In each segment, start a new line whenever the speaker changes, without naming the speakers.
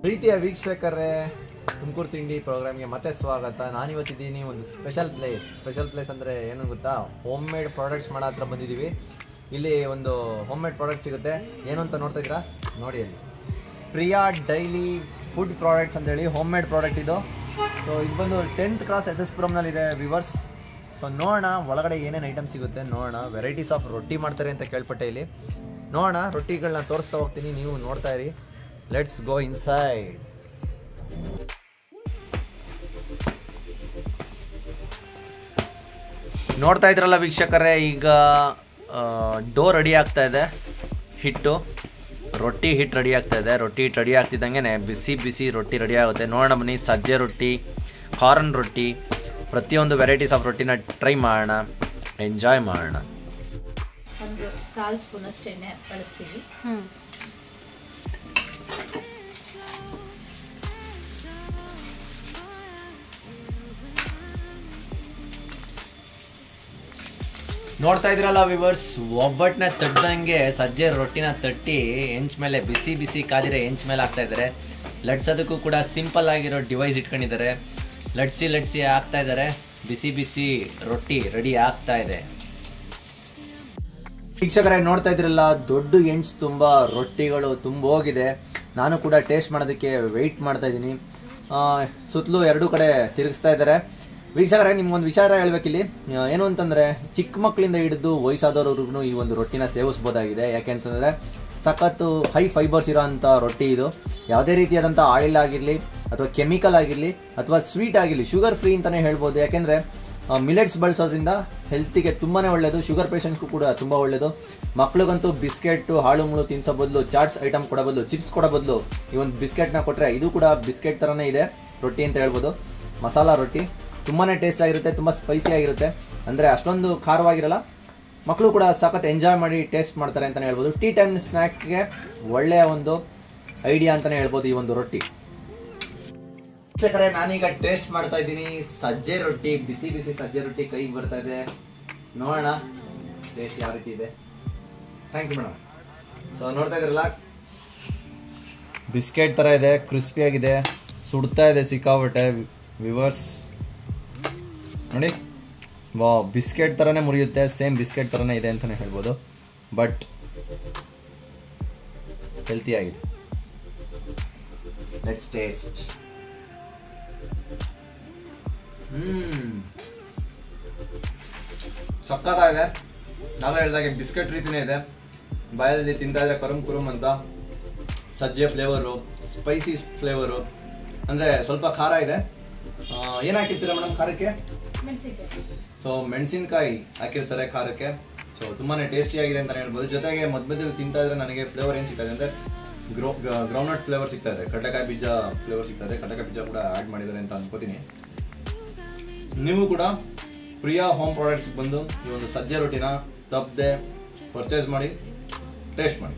ಪ್ರೀತಿಯ ವೀಕ್ಷಕರೇ ತುಮಕೂರು ತಿಂಡಿ ಪ್ರೋಗ್ರಾಮ್ಗೆ ಮತ್ತೆ ಸ್ವಾಗತ ನಾನಿವತ್ತಿದ್ದೀನಿ ಒಂದು ಸ್ಪೆಷಲ್ ಪ್ಲೇಸ್ ಸ್ಪೆಷಲ್ ಪ್ಲೇಸ್ ಅಂದರೆ ಏನು ಗೊತ್ತಾ ಹೋಮ್ ಮೇಡ್ ಪ್ರಾಡಕ್ಟ್ಸ್ ಮಾಡೋ ಹತ್ರ ಬಂದಿದ್ದೀವಿ ಇಲ್ಲಿ ಒಂದು ಹೋಮ್ ಮೇಡ್ ಪ್ರಾಡಕ್ಟ್ ಸಿಗುತ್ತೆ ಏನು ಅಂತ ನೋಡ್ತಾ ಇದ್ದೀರಾ ನೋಡಿ ಅಲ್ಲಿ ಪ್ರಿಯಾ ಡೈಲಿ ಫುಡ್ ಪ್ರಾಡಕ್ಟ್ಸ್ ಅಂತೇಳಿ ಹೋಮ್ ಮೇಡ್ ಪ್ರಾಡಕ್ಟ್ ಇದು ಸೊ ಇದು ಬಂದು ಟೆಂತ್ ಕ್ಲಾಸ್ ಎಸ್ ಎಸ್ ಪುರಮ್ನಲ್ಲಿದೆ ವಿವರ್ಸ್ ಸೊ ನೋಡೋಣ ಒಳಗಡೆ ಏನೇನು ಐಟಮ್ ಸಿಗುತ್ತೆ ನೋಡೋಣ ವೆರೈಟೀಸ್ ಆಫ್ ರೊಟ್ಟಿ ಮಾಡ್ತಾರೆ ಅಂತ ಕೇಳ್ಪಟ್ಟೆ ಇಲ್ಲಿ ನೋಡೋಣ ರೊಟ್ಟಿಗಳನ್ನ ತೋರಿಸ್ತಾ ಹೋಗ್ತೀನಿ ನೀವು ನೋಡ್ತಾ ಇರಿ ಲೆಟ್ಸ್ ಗೋ ಇನ್ಸೈಡ್ ನೋಡ್ತಾ ಇದ್ರಲ್ಲ ವೀಕ್ಷಕರೇ ಈಗ ಡೋ ರೆಡಿ ಆಗ್ತಾ ಇದೆ ಹಿಟ್ಟು ರೊಟ್ಟಿ ಹಿಟ್ಟು ರೆಡಿ ಆಗ್ತಾ ಇದೆ ರೊಟ್ಟಿ ಹಿಟ್ಟು ರೆಡಿ ಆಗ್ತಿದ್ದಂಗೆ ಬಿಸಿ ಬಿಸಿ ರೊಟ್ಟಿ ರೆಡಿ ಆಗುತ್ತೆ ನೋಡೋಣ ಬನ್ನಿ ಸಜ್ಜೆ ರೊಟ್ಟಿ ಕಾರ್ನ್ ರೊಟ್ಟಿ ಪ್ರತಿಯೊಂದು ವೆರೈಟೀಸ್ ಆಫ್ ರೊಟ್ಟಿನ ಟ್ರೈ ಮಾಡೋಣ ಎಂಜಾಯ್ ಮಾಡೋಣ
ಒಂದು ಕಾಲು ಸ್ಪೂನ್ ಅಷ್ಟು ಎಣ್ಣೆ ಬಳಸ್ತೀವಿ
ನೋಡ್ತಾ ಇದ್ರಲ್ಲ ವಿವರ್ಸ್ ಒಬ್ಬಟ್ಟನ್ನ ತಟ್ಟದಂಗೆ ಸಜ್ಜೆ ರೊಟ್ಟಿನ ತಟ್ಟಿ ಹೆಂಚ್ ಮೇಲೆ ಬಿಸಿ ಬಿಸಿ ಕಾದಿರೋ ಹೆಂಚ್ ಮೇಲೆ ಹಾಕ್ತಾ ಇದ್ದಾರೆ ಲಟ್ಸೋದಕ್ಕೂ ಕೂಡ ಸಿಂಪಲ್ ಆಗಿರೋ ಡಿವೈಸ್ ಇಟ್ಕೊಂಡಿದ್ದಾರೆ ಲಟ್ಸಿ ಲಟ್ಸಿ ಹಾಕ್ತಾ ಇದ್ದಾರೆ ಬಿಸಿ ಬಿಸಿ ರೊಟ್ಟಿ ರೆಡಿ ಆಗ್ತಾ ಇದೆ ವೀಕ್ಷಕರಾಗಿ ನೋಡ್ತಾ ಇದ್ರಲ್ಲ ದೊಡ್ಡ ಎಂಟ್ಸ್ ತುಂಬ ರೊಟ್ಟಿಗಳು ತುಂಬ ಹೋಗಿದೆ ನಾನು ಕೂಡ ಟೇಸ್ಟ್ ಮಾಡೋದಕ್ಕೆ ವೆಯ್ಟ್ ಮಾಡ್ತಾ ಇದ್ದೀನಿ ಸುತ್ತಲೂ ಎರಡೂ ಕಡೆ ತಿರುಗಿಸ್ತಾ ಇದ್ದಾರೆ ವೀಕ್ಷಕರೇ ನಿಮ್ಗೊಂದು ವಿಚಾರ ಹೇಳ್ಬೇಕಿಲ್ಲಿ ಆ, ಏನು ಅಂತಂದರೆ ಚಿಕ್ಕ ಮಕ್ಕಳಿಂದ ಹಿಡಿದು ವಯಸ್ಸಾದವ್ರಿಗೂ ಈ ಒಂದು ರೊಟ್ಟಿನ ಸೇವಿಸ್ಬೋದಾಗಿದೆ ಯಾಕೆ ಅಂತಂದರೆ ಸಖತ್ತು ಹೈ ಫೈಬರ್ಸ್ ಇರೋ ಅಂಥ ರೊಟ್ಟಿ ಇದು ಯಾವುದೇ ರೀತಿಯಾದಂಥ ಆಯಿಲ್ ಆಗಿರಲಿ ಅಥವಾ ಕೆಮಿಕಲ್ ಆಗಿರಲಿ ಅಥವಾ ಸ್ವೀಟ್ ಆಗಿರಲಿ ಶುಗರ್ ಫ್ರೀ ಅಂತಲೇ ಹೇಳ್ಬೋದು ಯಾಕೆಂದರೆ ಮಿಲೆಟ್ಸ್ ಬಳಸೋದ್ರಿಂದ ಹೆಲ್ತಿಗೆ ತುಂಬಾ ಒಳ್ಳೆಯದು ಶುಗರ್ ಪೇಷಂಟ್ಸ್ಗೂ ಕೂಡ ತುಂಬ ಒಳ್ಳೆಯದು ಮಕ್ಳಿಗಂತೂ ಬಿಸ್ಕೆಟ್ ಹಾಳು ಮುಳು ತಿನ್ಸೋ ಬದಲು ಚಾಟ್ಸ್ ಐಟಮ್ ಕೊಡೋ ಬದಲು ಚಿಪ್ಸ್ ಕೊಡೋ ಬದಲು ಈ ಒಂದು ಬಿಸ್ಕೆಟ್ನ ಕೊಟ್ಟರೆ ಇದು ಕೂಡ ಬಿಸ್ಕೆಟ್ ಥರನೇ ಇದೆ ರೊಟ್ಟಿ ಅಂತ ಹೇಳ್ಬೋದು ಮಸಾಲ ರೊಟ್ಟಿ ತುಂಬಾ ಟೇಸ್ಟ್ ಆಗಿರುತ್ತೆ ತುಂಬ ಸ್ಪೈಸಿ ಆಗಿರುತ್ತೆ ಅಂದರೆ ಅಷ್ಟೊಂದು ಖಾರವಾಗಿರಲ್ಲ ಮಕ್ಕಳು ಕೂಡ ಸಖತ್ ಎಂಜಾಯ್ ಮಾಡಿ ಟೇಸ್ಟ್ ಮಾಡ್ತಾರೆ ಅಂತಲೇ ಹೇಳ್ಬೋದು ಟೀ ಟೈಮ್ ಸ್ನ್ಯಾಕ್ಗೆ ಒಳ್ಳೆಯ ಒಂದು ಐಡಿಯಾ ಅಂತಲೇ ಹೇಳ್ಬೋದು ಈ ಒಂದು ರೊಟ್ಟಿ ವೀಕ್ಷಕರೇ ನಾನೀಗ ಟೇಸ್ಟ್ ಮಾಡ್ತಾ ಇದ್ದೀನಿ ಸಜ್ಜೆ ರೊಟ್ಟಿ ಬಿಸಿ ಬಿಸಿ ಸಜ್ಜೆ ರೊಟ್ಟಿ ಕೈಗೆ ಬರ್ತಾ ಇದೆ ನೋಡೋಣ ಟೇಸ್ಟ್ ಯಾವ ರೀತಿ ಇದೆ ಥ್ಯಾಂಕ್ ಯು ಮೇಡಮ್ ಸೊ ನೋಡ್ತಾ ಇದ್ರಲ್ಲ ಬಿಸ್ಕೆಟ್ ಥರ ಇದೆ ಕ್ರಿಸ್ಪಿಯಾಗಿದೆ ಸುಡ್ತಾ ಇದೆ ಸಿಕ್ಕಾಬಟ್ಟೆ ವಿವರ್ಸ್ ನೋಡಿ ವಾ ಬಿಸ್ಕೆಟ್ ಥರನೇ ಮುರಿಯುತ್ತೆ ಸೇಮ್ ಬಿಸ್ಕೆಟ್ ಥರನೇ ಇದೆ ಅಂತಲೇ ಹೇಳ್ಬೋದು ಬಟ್ ಹೆಲ್ತಿ ಆಗಿದೆ ಲೆಟ್ಸ್ ಟೇಸ್ಟ್ ಹ್ಮ್ ಸಕ್ಕತ್ತಾಗಿದೆ ನಾನು ಹೇಳಿದಾಗೆ ಬಿಸ್ಕೆಟ್ ರೀತಿನೇ ಇದೆ ಬಾಯಲ್ಲಿ ತಿಂತಾ ಇದ್ರೆ ಕರುಮ್ ಕುರುಮ್ ಅಂತ ಸಜ್ಜೆ ಫ್ಲೇವರು ಸ್ಪೈಸಿ ಫ್ಲೇವರು ಅಂದರೆ ಸ್ವಲ್ಪ ಖಾರ ಇದೆ ಆ, ಏನ್ ಹಾಕಿರ್ತೀರಾ ಮೇಡಮ್ ಖಾರಕ್ಕೆ
ಮೆಣಸಿನ್ಕಾಯಿ
ಸೊ ಮೆಣಸಿನ್ಕಾಯಿ ಹಾಕಿರ್ತಾರೆ ಖಾರಕ್ಕೆ ಸೊ ತುಂಬಾನೇ ಟೇಸ್ಟಿ ಆಗಿದೆ ಅಂತ ಹೇಳ್ಬೋದು ಜೊತೆಗೆ ಮಧ್ಯ ಮಧ್ಯದಲ್ಲಿ ತಿಂತಾ ಇದ್ರೆ ನನಗೆ ಫ್ಲೇವರ್ ಏನು ಸಿಗ್ತಾ ಇದೆ ಅಂದ್ರೆ ಗ್ರೋ ಗ್ರೌಂಡ್ ನಟ್ ಫ್ಲೇವರ್ ಸಿಗ್ತಾ ಇದೆ ಕಡಲೆಕಾಯಿ ಬೀಜ ಫ್ಲೇವರ್ ಸಿಗ್ತಾ ಇದೆ ಕಡಲೆಕಾಯಿ ಬೀಜ ಕೂಡ ಆ್ಯಡ್ ಮಾಡಿದ್ದಾರೆ ಅಂತ ಅನ್ಕೋತೀನಿ ನೀವು ಕೂಡ ಪ್ರಿಯಾ ಹೋಮ್ ಪ್ರಾಡಕ್ಟ್ಸ್ ಬಂದು ಈ ಒಂದು ಸಜ್ಜೆ ರೊಟ್ಟಿನ ತಪ್ಪದೆ ಪರ್ಚೇಸ್ ಮಾಡಿ ಟೇಸ್ಟ್ ಮಾಡಿ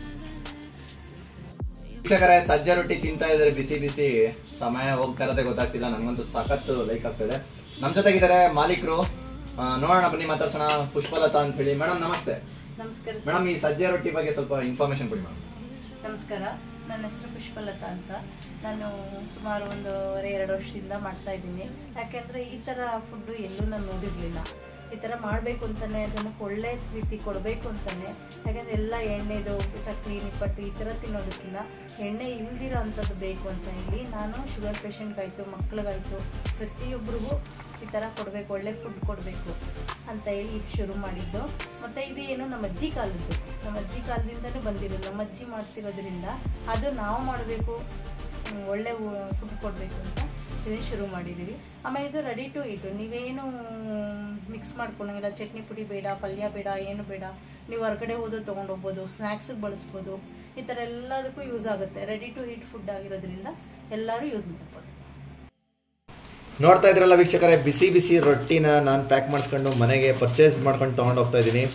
ವೀಕ್ಷಕರೇ ಸಜ್ಜೆ ರೊಟ್ಟಿ ತಿಂತಾ ಇದ್ದಾರೆ ಬಿಸಿ ಬಿಸಿ ಸಮಯ ಹೋಗ್ತಾ ಇರೋದೇ ಗೊತ್ತಾಗ್ತಿಲ್ಲ ನನಗಂತೂ ಸಖತ್ತು ಲೈಕ್ ಆಗ್ತಿದೆ ನಮ್ಮ ಜೊತೆಗಿದ್ದಾರೆ ಮಾಲೀಕರು ಆ, ನೋಡೋಣ ಬನ್ನಿ ಮಾತಾಡ್ಸೋಣ ಪುಷ್ಪಲತಾ ಅಂತ ಹೇಳಿ ಮೇಡಮ್ ನಮಸ್ತೆ
ನಮಸ್ಕಾರ ಸರ್.
ಮೇಡಮ್ ಈ ಸಜ್ಜೆ ರೊಟ್ಟಿ ಬಗ್ಗೆ ಸ್ವಲ್ಪ ಇನ್ಫಾರ್ಮೇಶನ್ ಕೊಡಿ ಮೇಡಮ್
ನಮಸ್ಕಾರ ನನ್ನ ಹೆಸರು ಪುಷ್ಪಲತಾ ಅಂತ ನಾನು ಸುಮಾರು ಒಂದೂವರೆ ಎರಡು ವರ್ಷದಿಂದ ಮಾಡ್ತಾ ಇದ್ದೀನಿ ಯಾಕೆಂದ್ರೆ ಈ ಥರ ಫುಡ್ಡು ಎಲ್ಲೂ ನಾನು ನೋಡಿರಲಿಲ್ಲ ಈ ಥರ ಮಾಡಬೇಕು ಅಂತಲೇ ಅದನ್ನು ಒಳ್ಳೆ ರೀತಿ ಕೊಡಬೇಕು ಅಂತಲೇ ಯಾಕಂದರೆ ಎಲ್ಲ ಎಣ್ಣೆದು ಚಕ್ಲಿ ನಿಪ್ಪಟ್ಟು ಈ ಥರ ತಿನ್ನೋದಕ್ಕಿಂತ ಎಣ್ಣೆ ಇಲ್ದಿರೋ ಅಂಥದ್ದು ಬೇಕು ಅಂತ ಹೇಳಿ ನಾನು ಶುಗರ್ ಪೇಷಂಟ್ಗಾಯಿತು ಮಕ್ಳಿಗಾಯಿತು ಪ್ರತಿಯೊಬ್ಬರಿಗೂ ಈ ಥರ ಕೊಡಬೇಕು ಒಳ್ಳೆ ಫುಡ್ ಕೊಡಬೇಕು ಅಂತ ಹೇಳಿ ಇದು ಶುರು ಮಾಡಿದ್ದು ಮತ್ತು ಇದು ಏನು ನಮ್ಮ ಅಜ್ಜಿ ಕಾಲದ್ದು ನಮ್ಮ ಅಜ್ಜಿ ಕಾಲದಿಂದನೂ ಬಂದಿರೋದು ನಮ್ಮ ಅಜ್ಜಿ ಮಾಡ್ತಿರೋದ್ರಿಂದ ಅದು ನಾವು ಮಾಡಬೇಕು ಒಳ್ಳೆ ಫುಡ್ ಕೊಡಬೇಕು ಅಂತ ಇದನ್ನು ಶುರು ಮಾಡಿದ್ದೀವಿ ಆಮೇಲೆ ಇದು ರೆಡಿ ಟು ಈಟು ನೀವೇನು ಮಿಕ್ಸ್ ಮಾಡ್ಕೊಂಡಂಗಿಲ್ಲ ಚಟ್ನಿ ಪುಡಿ ಬೇಡ ಪಲ್ಯ ಬೇಡ ಏನು ಬೇಡ ನೀವು ಹೊರಗಡೆ ಹೋದು ತೊಗೊಂಡು ಹೋಗ್ಬೋದು ಸ್ನ್ಯಾಕ್ಸಿಗೆ ಬಳಸ್ಬೋದು ಈ ಥರ ಎಲ್ಲದಕ್ಕೂ ಯೂಸ್ ಆಗುತ್ತೆ ರೆಡಿ ಟು ಈಟ್ ಫುಡ್ ಆಗಿರೋದ್ರಿಂದ ಎಲ್ಲರೂ ಯೂಸ್ ಮಾಡ್ಬೋದು
ನೋಡ್ತಾ ಇದ್ರಲ್ಲ ವೀಕ್ಷಕರೇ ಬಿಸಿ ಬಿಸಿ ರೊಟ್ಟಿನ ನಾನು ಪ್ಯಾಕ್ ಮಾಡಿಸ್ಕೊಂಡು ಮನೆಗೆ ಪರ್ಚೇಸ್ ಮಾಡ್ಕೊಂಡು ತೊಗೊಂಡು ಹೋಗ್ತಾ ಇದ್ದೀನಿ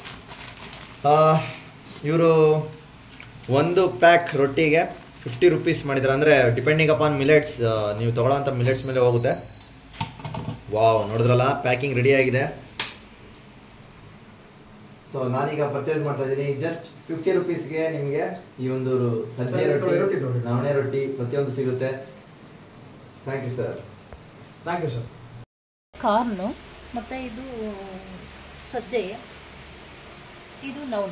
ಇವರು ಒಂದು ಪ್ಯಾಕ್ ರೊಟ್ಟಿಗೆ ಫಿಫ್ಟಿ ರುಪೀಸ್ ಮಾಡಿದ್ದಾರೆ ಅಂದರೆ ಡಿಪೆಂಡಿಂಗ್ ಅಪಾನ್ ಮಿಲೆಟ್ಸ್ ನೀವು ತೊಗೊಳ್ಳೋಂಥ ಮಿಲೆಟ್ಸ್ ಮೇಲೆ ಹೋಗುತ್ತೆ ವಾವ್ ನೋಡಿದ್ರಲ್ಲ ಪ್ಯಾಕಿಂಗ್ ರೆಡಿ ಆಗಿದೆ ಸೊ ನಾನೀಗ ಪರ್ಚೇಸ್ ಮಾಡ್ತಾ ಇದ್ದೀನಿ ಜಸ್ಟ್ ಫಿಫ್ಟಿ ರುಪೀಸ್ಗೆ ನಿಮಗೆ ಈ ಒಂದು ಸಜ್ಜೆ
ಸಜ್ಜೆ
ರೊಟ್ಟಿ
ರೊಟ್ಟಿ ನೋಡಿ.
ನವಣೆ ರೊಟ್ಟಿ ಪ್ರತಿಯೊಂದು ಸಿಗುತ್ತೆ thank you sir
thank you sir
corn ಮತ್ತು ಇದು ಸಜ್ಜೆ ಇದು ನವಣೆ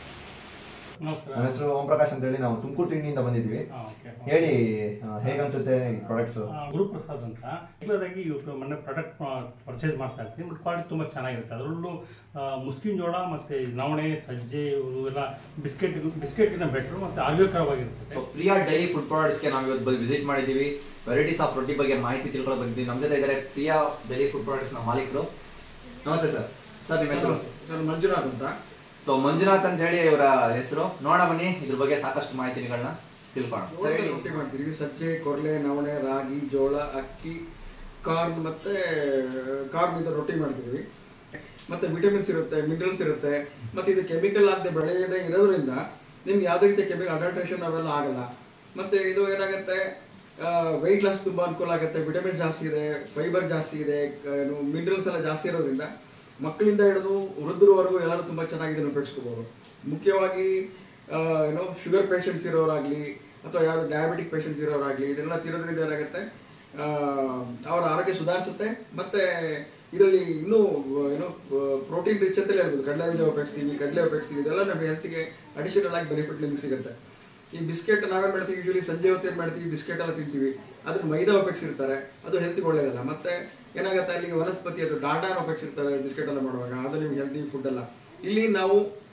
ನಮಸ್ಕಾರ
ನನ್ನ ಹೆಸರು ಓಂ ಪ್ರಕಾಶ್ ಅಂತ ಹೇಳಿ ನಾವು ತುಮಕೂರು ತಿಂಡಿಯಿಂದ ಬಂದಿದ್ವಿ
ಹಾ, okay.
ಹೇಳಿ ಆ, ಹೇಗನ್ಸುತ್ತೆ ಈ ಪ್ರಾಡಕ್ಟ್ಸ್
ಆ, ಗುರುಪ್ರಸಾದ್ ಅಂತ ರೆಗ್ಯುಲರ್ ಆಗಿ ಇವ್ರು ಮೊನ್ನೆ ಪ್ರಾಡಕ್ಟ್ ಪರ್ಚೇಸ್ ಮಾಡ್ತಾ ಇರ್ತೀನಿ ಬಟ್ ಕ್ವಾಲಿಟಿ ತುಂಬ ಚೆನ್ನಾಗಿರುತ್ತೆ ಅದರಲ್ಲೂ ಆ, ಮುಸ್ಕಿನ್ ಜೋಳ ಮತ್ತು ನವಣೆ ಸಜ್ಜೆ ಇವು ಎಲ್ಲ ಬಿಸ್ಕೆಟ್ ಬಿಸ್ಕೆಟಿನ ಬೆಟ್ರು ಮತ್ತು ಆರೋಗ್ಯಕರವಾಗಿರುತ್ತೆ
ಸೊ ಪ್ರಿಯಾ ಡೈಲಿ ಫುಡ್ ಪ್ರಾಡಕ್ಟ್ಸ್ಗೆ ನಾವು ಇವತ್ತು ಬಂದು ವಿಸಿಟ್ ಮಾಡಿದ್ದೀವಿ ವೆರೈಟೀಸ್ ಆಫ್ ರೊಟ್ಟಿ ಬಗ್ಗೆ ಮಾಹಿತಿ ತಿಳ್ಕೊಳ್ಳೋ ಬಂದಿದ್ದೀವಿ ನಮ್ಮ ಜೊತೆ ಇದ್ದಾರೆ ಪ್ರಿಯಾ ಡೈಲಿ ಫುಡ್ ಪ್ರಾಡಕ್ಟ್ಸ್ನ ಮಾಲೀಕರು ನಮಸ್ತೆ ಸರ್ ಸರ್ ನಿಮ್ಮ ಹೆಸರು
ಸರ್ ಮಂಜುನಾಥ್ ಅಂತ
ಸೊ ಮಂಜುನಾಥ್ ಅಂತ ಹೇಳಿ ಇವರ ಹೆಸರು ನೋಡ ಬನ್ನಿ ಇದ್ರ ಬಗ್ಗೆ ಸಾಕಷ್ಟು ಮಾಹಿತಿಗಳನ್ನ ತಿಳ್ಕೊಳ್ಳೋಣ ಸರ್ ಹೇಳಿ
ರೊಟ್ಟಿ ಮಾಡ್ತೀವಿ ಸಜ್ಜೆ ಕೊರಲೆ ನವಣೆ ರಾಗಿ ಜೋಳ ಅಕ್ಕಿ ಕಾರ್ನ್ ಮತ್ತೆ ಕಾರ್ನ್ ಇಂದ ರೊಟ್ಟಿ ಮಾಡ್ತೀವಿ ಮತ್ತೆ ವಿಟಮಿನ್ಸ್ ಇರುತ್ತೆ ಮಿನರಲ್ಸ್ ಇರುತ್ತೆ ಮತ್ತೆ ಇದು ಕೆಮಿಕಲ್ ಆಗದೆ ಬೆಳೆಯದೇ ಇರೋದ್ರಿಂದ ನಿಮ್ಗೆ ಯಾವುದೇ ರೀತಿಯ ಕೆಮಿಕಲ್ ಅಡಲ್ಟ್ರೇಷನ್ ಅವೆಲ್ಲ ಆಗಲ್ಲ ಮತ್ತೆ ಇದು ಏನಾಗುತ್ತೆ ವೆಯ್ಟ್ ಲಾಸ್ ತುಂಬಾ ಅನುಕೂಲ ಆಗುತ್ತೆ ವಿಟಮಿನ್ ಜಾಸ್ತಿ ಇದೆ ಫೈಬರ್ ಜಾಸ್ತಿ ಇದೆ ಕ- ಏನು ಮಿನರಲ್ಸ್ ಎಲ್ಲ ಜಾಸ್ತಿ ಇರೋದ್ರಿಂದ ಮಕ್ಕಳಿಂದ ಹಿಡಿದು ವೃದ್ಧರವರೆಗೂ ಎಲ್ಲರೂ ತುಂಬಾ ಚೆನ್ನಾಗಿ ಇದನ್ನು ಉಪಯೋಗಿಸ್ಕೋಬಹುದು ಮುಖ್ಯವಾಗಿ ಆ, ಏನೋ ಶುಗರ್ ಪೇಷಂಟ್ಸ್ ಇರೋರಾಗ್ಲಿ ಅಥವಾ ಯಾವ್ದು ಡಯಾಬಿಟಿಕ್ ಪೇಷಂಟ್ಸ್ ಇರೋರಾಗ್ಲಿ ಇದನ್ನೆಲ್ಲ ತಿನ್ನೋದ್ರಿಂದ ಏನಾಗುತ್ತೆ ಆ, ಅವರ ಆರೋಗ್ಯ ಸುಧಾರಿಸುತ್ತೆ ಮತ್ತೆ ಇದರಲ್ಲಿ ಇನ್ನೂ ಏನೋ ಪ್ರೋಟೀನ್ ರಿಚ್ ಅಂತಲೇ ಹೇಳ್ಬೋದು ಕಡಲೆ ಬೀಜ ಉಪಯೋಗಿಸ್ತೀವಿ ಕಡಲೆ ಉಪಯೋಗಿಸ್ತೀವಿ ಇದೆಲ್ಲ ನಮ್ಮ ಹೆಲ್ತ್ಗೆ ಅಡಿಷನಲ್ ಆಗಿ ಬೆನಿಫಿಟ್ ನಿಮ್ಗೆ ಸಿಗುತ್ತೆ ಈ ಬಿಸ್ಕೆಟ್ ನಾವೇನ್ ಮಾಡ್ತೀವಿ ಯೂಶಲಿ ಸಂಜೆ ಹೊತ್ತು ಏನ್ ಮಾಡ್ತೀವಿ ಬಿಸ್ಕೆಟ್ ಎಲ್ಲ ತಿಂತೀವಿ ಅದನ್ನ ಮೈದಾ ಉಪಯೋಗಿಸಿರ್ತಾರೆ ಅದು ಹೆಲ್ತ್ಗೆ ಒಳ್ಳೇದಲ್ಲ ಮತ್ತೆ ಏನಾಗುತ್ತೆ ಅಲ್ಲಿ ವನಸ್ಪತಿ ಅದು ಡಾಟಾನ ಉಪಯೋಗಿಸಿರ್ತಾರೆ ಬಿಸ್ಕೆಟ್ ಎಲ್ಲ ಮಾಡುವಾಗ ಅದು ನಿಮ್ಗೆ ಹೆಲ್ತಿ ಫುಡ್ ಅಲ್ಲ ಇಲ್ಲಿ ನಾವು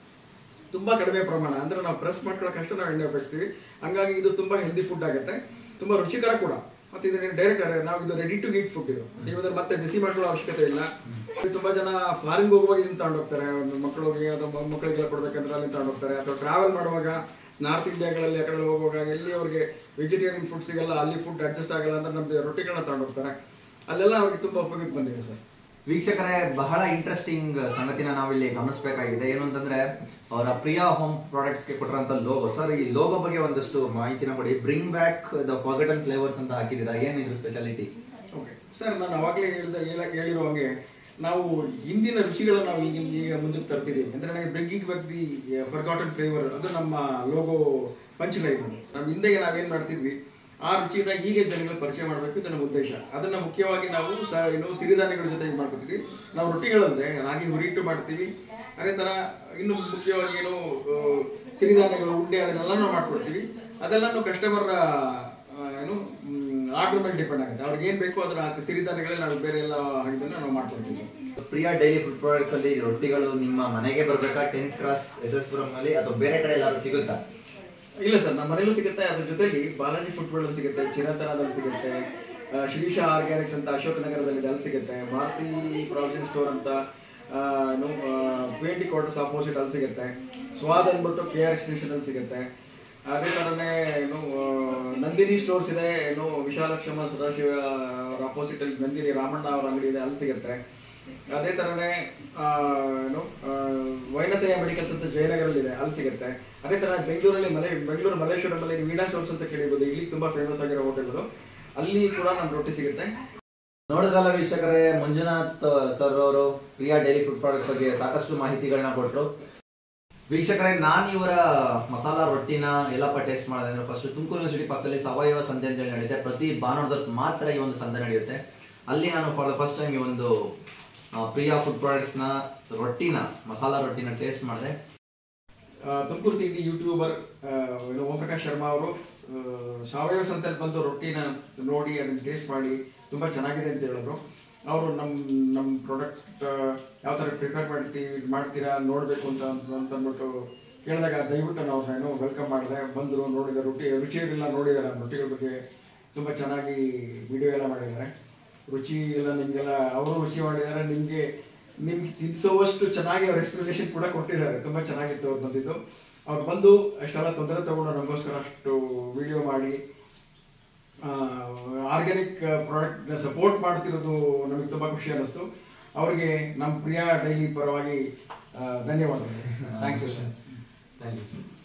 ತುಂಬಾ ಕಡಿಮೆ ಪ್ರಮಾಣ ಅಂದ್ರೆ ನಾವು ಪ್ರೆಸ್ ಮಾಡ್ಕೊಳ್ಳೋಕಷ್ಟು ನಾವು ಎಣ್ಣೆ ಉಪಯೋಗಿಸ್ತೀವಿ ಹಂಗಾಗಿ ಇದು ತುಂಬಾ ಹೆಲ್ದಿ ಫುಡ್ ಆಗುತ್ತೆ ತುಂಬಾ ರುಚಿಕರ ಕೂಡ ಮತ್ತೆ ಇದನ್ನ ಡೈರೆಕ್ಟ್ ನಾವು ಇದು ರೆಡಿ ಟು ಈಟ್ ಫುಡ್ ಇದು ನೀವು ಇದನ್ನ ಮತ್ತೆ ಬಿಸಿ ಮಾಡ್ಕೊಳ್ಳೋ ಅವಶ್ಯಕತೆ ಇಲ್ಲ ಇದು ತುಂಬಾ ಜನ ಫಾರಿನ್ ಹೋಗುವಾಗ ಇದನ್ನ ತಗೊಂಡು ಹೋಗ್ತಾರೆ ಒಂದು ಮಕ್ಕಳಿಗೆ ಅಥವಾ ಮ- ಮಕ್ಕಳಿಗೆಲ್ಲ ಕೊಡ್ಬೇಕಂದ್ರೆ ಅಲ್ಲಿ ತಗೊಂಡು ಹೋಗ್ತಾರೆ ಅಥವಾ ಟ್ರಾವೆಲ್ ಮಾಡುವಾಗ ನಾರ್ತ್ ಇಂಡಿಯಾಗಳಲ್ಲಿ ಆ ಕಡೆ ಹೋಗುವಾಗ ಎಲ್ಲಿ ಅವ್ರಿಗೆ ವೆಜಿಟೇರಿಯನ್ ಫುಡ್ ಸಿಗಲ್ಲ ಅಲ್ಲಿ ಫುಡ್ ಅಡ್ಜಸ್ಟ್ ಆಗಲ್ಲ ಅಂತ ನಮ್ದು ರೊಟ್ಟಿಗಳನ್ನ ತಗೊಂಡು ಹೋಗ್ತಾರೆ ಅಲ್ಲೆಲ್ಲ ಅವ್ರಿಗೆ ತುಂಬಾ ಉಪಯೋಗಕ್ಕೆ ಬಂದಿದೆ ಸರ್
ವೀಕ್ಷಕರೇ ಬಹಳ ಇಂಟ್ರೆಸ್ಟಿಂಗ್ ಸಂಗತಿನ ನಾವಿಲ್ಲಿ ಗಮನಿಸಬೇಕಾಗಿದೆ ಏನು ಅಂತಂದ್ರೆ ಅವರ ಪ್ರಿಯಾ ಹೋಮ್ ಪ್ರಾಡಕ್ಟ್ಸ್ಗೆ ಕೊಟ್ಟಿರೋಂಥ ಲೋಗೋ ಸರ್ ಈ ಲೋಗೋ ಬಗ್ಗೆ ಒಂದಷ್ಟು ಮಾಹಿತಿನ ಕೊಡಿ bring back the forgotten flavours ಅಂತ ಹಾಕಿದ್ದೀರಾ ಏನು ಇದ್ರ ಸ್ಪೆಷಾಲಿಟಿ
ಓಕೆ ಸರ್ ನಾನು ಅವಾಗಲೇ ಹೇಳಿದ ಹೇಳ- ಹೇಳಿರೋ ಹಾಗೆ ನಾವು ಹಿಂದಿನ ರುಚಿಗಳನ್ನ ನಾವು ಈಗ ಈಗ ಮುಂದಕ್ಕೆ ತರ್ತಿದ್ದೀವಿ ಅಂದ್ರೆ ನನಗೆ bringing back the forgotten flavour ಅದು ನಮ್ಮ ಲೋಗೋ ಪಂಚಲೈನ್ ನಮ್ಮ ಹಿಂದೆ ನಾವೇನ್ ಮಾಡ್ತಿದ್ವಿ ಆ ರುಚಿನ ಈಗ ಜನಗಳಿಗೆ ಪರಿಚಯ ಮಾಡಬೇಕು ಇದು ನಮ್ಮ ಉದ್ದೇಶ ಅದನ್ನ ಮುಖ್ಯವಾಗಿ ನಾವು ಸ ಏನು ಸಿರಿಧಾನ್ಯಗಳ ಜೊತೆ ಇದು ಮಾಡ್ಕೊತೀವಿ ನಾವು ರೊಟ್ಟಿಗಳಂದ್ರೆ ರಾಗಿ ಹುರಿಟ್ಟು ಮಾಡ್ತೀವಿ ಅದೇ ತರ ಇನ್ನು ಮುಖ್ಯವಾಗಿ ಏನು ಆ, ಸಿರಿಧಾನ್ಯಗಳು ಉಂಡೆ ಅದನ್ನೆಲ್ಲ ನಾವು ಮಾಡ್ಕೊಡ್ತೀವಿ ಅದೆಲ್ಲ ನಾವು ಕಸ್ಟಮರ್ ಏನು ಆರ್ಡರ್ ಮೇಲೆ ಡಿಪೆಂಡ್ ಆಗುತ್ತೆ ಅವ್ರಿಗೆ ಏನ್ ಬೇಕು ಅದನ್ನ ಆ ಸಿರಿಧಾನ್ಯಗಳೇ ನಾವು ಬೇರೆ ಎಲ್ಲ ಇದನ್ನ ನಾವು ಮಾಡ್ಕೊಡ್ತೀವಿ
ಪ್ರಿಯಾ ಡೈಲಿ ಫುಡ್ ಪ್ರಾಡಕ್ಟ್ಸ್ ಅಲ್ಲಿ ರೊಟ್ಟಿಗಳು ನಿಮ್ಮ ಮನೆಗೆ ಬರ್ಬೇಕಾ tenth cross S S Puram ಅಲ್ಲಿ ಅಥವಾ ಬೇರೆ ಕಡೆ ಎಲ್ಲಾದ್ರೂ ಸಿಗುತ್ತಾ
ಇಲ್ಲ ಸರ್ ನಮ್ಮ ಮನೇಲೂ ಸಿಗುತ್ತೆ ಅದ್ರ ಜೊತೆಲಿ ಬಾಲಾಜಿ ಫುಟ್ಬಾಲ್ ಸಿಗುತ್ತೆ ಚಿರಂತನದಲ್ಲಿ ಸಿಗುತ್ತೆ ಆ, ಶ್ರೀಶಾ ಆರ್ಗ್ಯಾನಿಕ್ಸ್ ಅಂತ ಅಶೋಕ್ ನಗರದಲ್ಲಿ ಇದೆ, ಅಲ್ಲಿ ಸಿಗುತ್ತೆ ಭಾರತಿ ಪ್ರಾವಿಷನ್ ಸ್ಟೋರ್ ಅಂತ ಆ, ಏನು ಟ್ವೆಂಟಿ ಕ್ವಾರ್ಟರ್ಸ್ ಅಪೋಸಿಟ್ ಅಲ್ಲಿ ಸಿಗುತ್ತೆ ಸ್ವಾದ್ ಅಂದ್ಬಿಟ್ಟು ಕೆ ಆರ್ ಎಕ್ಸ್ಟೇಷನ್ ಅಲ್ಲಿ ಸಿಗುತ್ತೆ ಅದೇ ತರನೇ ಏನು ಆ, ನಂದಿನಿ ಸ್ಟೋರ್ಸ್ ಇದೆ ಏನು ವಿಶಾಲಕ್ಷಮ ಸದಾಶಿವ ಅವರ ಅಪೋಸಿಟ್ ಅಲ್ಲಿ ನಂದಿನಿ ರಾಮಣ್ಣ ಅವರ ಅಂಗಡಿ ಇದೆ ಅಲ್ಲಿ ಸಿಗುತ್ತೆ ಅದೇ ತರನೇ ಆ, ಏನು ಆ, ವೈನತೆಯ ಮೆಡಿಕಲ್ಸ್ ಅಂತ ಜಯನಗರಲ್ಲಿ ಇದೆ ಅಲ್ಲಿ ಸಿಗುತ್ತೆ ಅದೇ ತರ ಬೆಂಗಳೂರಲ್ಲಿ ಮಲೆ ಬೆಂಗಳೂರು ಮಲ್ಲೇಶ್ವರಮಲ್ಲಿ ವೀಣಾ ಸ್ಟೋರ್ಸ್ ಅಂತ ಕೇಳಿರ್ಬೋದು ಇಲ್ಲಿ ತುಂಬಾ ಫೇಮಸ್ ಆಗಿರೋ ಹೋಟೆಲ್ಗಳು ಅಲ್ಲಿ ಕೂಡ ನಮ್ಮ ರೊಟ್ಟಿ ಸಿಗುತ್ತೆ
ನೋಡಿದ್ರಲ್ಲ ವೀಕ್ಷಕರೇ ಮಂಜುನಾಥ್ ಸರ್ ಅವರು ಪ್ರಿಯಾ ಡೈಲಿ ಫುಡ್ ಪ್ರಾಡಕ್ಟ್ಸ್ ಬಗ್ಗೆ ಸಾಕಷ್ಟು ಮಾಹಿತಿಗಳನ್ನ ಕೊಟ್ಟರು ವೀಕ್ಷಕರೇ ನಾನು ಇವರ ಮಸಾಲಾ ರೊಟ್ಟಿನ ಎಲ್ಲಪ್ಪ ಟೇಸ್ಟ್ ಮಾಡಿದೆ ಅಂದ್ರೆ ಫಸ್ಟ್ ತುಮಕೂರು ಯೂನಿವರ್ಸಿಟಿ ಪಕ್ಕದಲ್ಲಿ ಸಾವಯವ ಸಂತೆ ಅಂತ ಹೇಳಿ ನಡೆಯುತ್ತೆ ಪ್ರತಿ ಭಾನುವಾರದಲ್ಲಿ ಮಾತ್ರ ಈ ಒಂದು ಸಂತೆ ನಡೆಯುತ್ತೆ ಅಲ್ಲಿ ನಾನು ಫಾರ್ ದ ಫಸ್ಟ್ ಟೈಮ್ ಈ ಒಂದು ಆ, ಪ್ರಿಯಾ ಫುಡ್ ಪ್ರಾಡಕ್ಟ್ಸ್ನ ರೊಟ್ಟಿನ ಮಸಾಲಾ ರೊಟ್ಟಿನ ಟೇಸ್ಟ್ ಮಾಡಿದೆ
ಆ, ತುಮಕೂರು ತಿಂಡಿ ಯೂಟ್ಯೂಬರ್ ಆ, ಏನು ಓಂ ಪ್ರಕಾಶ್ ಶರ್ಮಾ ಅವರು ಆ, ಸಾವಯವ ಸಂತೆಯಲ್ಲಿ ಬಂದು ರೊಟ್ಟಿನ ನೋಡಿ ಅದನ್ನ ಟೇಸ್ಟ್ ಮಾಡಿ ತುಂಬಾ ಚೆನ್ನಾಗಿದೆ ಅಂತ ಹೇಳಿದ್ರು ಅವರು ನಮ್ಮ ನಮ್ಮ ಪ್ರಾಡಕ್ಟ್ ಯಾವ ಥರ ಪ್ರಿಪೇರ್ ಮಾಡ್ತೀವಿ ಮಾಡ್ತೀರಾ ನೋಡಬೇಕು ಅಂತ ಅಂತ ಅಂದ್ಬಿಟ್ಟು ಕೇಳಿದಾಗ ದಯವಿಟ್ಟು ನಾವು ಏನೋ ವೆಲ್ಕಮ್ ಮಾಡಿದೆ ಬಂದರು ನೋಡಿದ ರೊಟ್ಟಿ ರುಚಿಯರೆಲ್ಲ ನೋಡಿದ್ದಾರೆ ನಮ್ಮ ರೊಟ್ಟಿಗಳ ಬಗ್ಗೆ ತುಂಬ ಚೆನ್ನಾಗಿ ವಿಡಿಯೋ ಎಲ್ಲ ಮಾಡಿದ್ದಾರೆ ರುಚಿ ಎಲ್ಲ ನಿಮಗೆಲ್ಲ ಅವರು ರುಚಿ ಮಾಡಿದ್ದಾರೆ ನಿಮಗೆ ನಿಮ್ಗೆ ತಿನ್ಸೋವಷ್ಟು ಚೆನ್ನಾಗಿ ಅವ್ರ ಎಕ್ಸ್ಪ್ಲನೇಷನ್ ಕೂಡ ಕೊಟ್ಟಿದ್ದಾರೆ ತುಂಬ ಚೆನ್ನಾಗಿತ್ತು ಅವ್ರು ಬಂದಿದ್ದು ಅವ್ರು ಬಂದು ಅಷ್ಟೆಲ್ಲ ತೊಂದರೆ ತಗೊಂಡು ನಮಗೋಸ್ಕರ ಅಷ್ಟು ವಿಡಿಯೋ ಮಾಡಿ ಆರ್ಗ್ಯಾನಿಕ್ ಪ್ರಾಡಕ್ಟ್ ಸಪೋರ್ಟ್ ಮಾಡ್ತಿರೋದು ನಮಗೆ ತುಂಬ ಖುಷಿ ಅನ್ನಿಸ್ತು ಅವರಿಗೆ ನಮ್ಮ ಪ್ರಿಯಾ ಡೈಲಿ ಪರವಾಗಿ ಆ, ಧನ್ಯವಾದಗಳು thanks you sir
thank you